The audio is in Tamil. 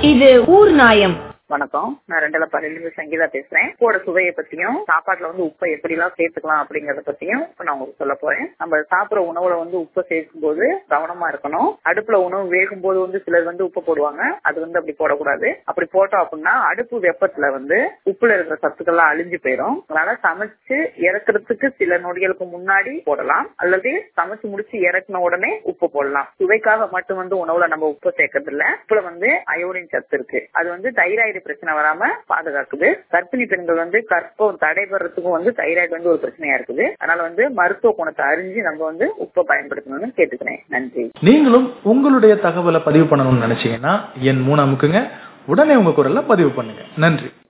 இது ஊர் நாயம் வணக்கம் நான் ரெண்டல பள்ளியிலிருந்து சங்கீதா பேசுறேன் உப்போட சுவையை பத்தியும் சாப்பாட்டுல வந்து உப்பை எப்படி எல்லாம் சேர்த்துக்கலாம் அப்படிங்கறத பத்தியும் இப்ப நான் உங்களுக்கு சொல்ல போறேன் நம்ம சாப்பிடுற உணவுல வந்து உப்பை சேர்க்கும் போது கவனமா இருக்கணும் அடுப்புல உணவு வேகும் போது வந்து சிலர் வந்து உப்பு போடுவாங்க அது வந்து அப்படி போடக்கூடாது அப்படி போட்டோம் அப்படின்னா அடுப்பு வெப்பத்துல வந்து உப்புல இருக்கிற சத்துக்கள்லாம் அழிஞ்சு போயிடும் அதனால சமைச்சு இறக்குறதுக்கு சில நொடிகளுக்கு முன்னாடி போடலாம் அல்லது சமைச்சு முடிச்சு இறக்குன உடனே உப்பு போடலாம் சுவைக்காக மட்டும் வந்து உணவுல நம்ம உப்பு சேர்க்கறது இல்ல உப்புல வந்து அயோடின் சத்து இருக்கு அது வந்து தைராய்டு பிரச்சனை வராம பாதுகாக்குது கர்ப்பிணி பெண்கள் வந்து கற்பம் தடைபடுறதுக்கும் வந்து தைராய்டு வந்து ஒரு பிரச்சனையா இருக்குது அதனால வந்து மருத்துவ குணத்தை அறிஞ்சு நம்ம வந்து உப்பை பயன்படுத்தணும்னு கேட்டுக்கிறேன் நன்றி நீங்களும் உங்களுடைய தகவலை பதிவு பண்ணணும்னு நினைச்சீங்கன்னா என் மூணு அமுக்குங்க உடனே உங்க குரல்ல பதிவு பண்ணுங்க நன்றி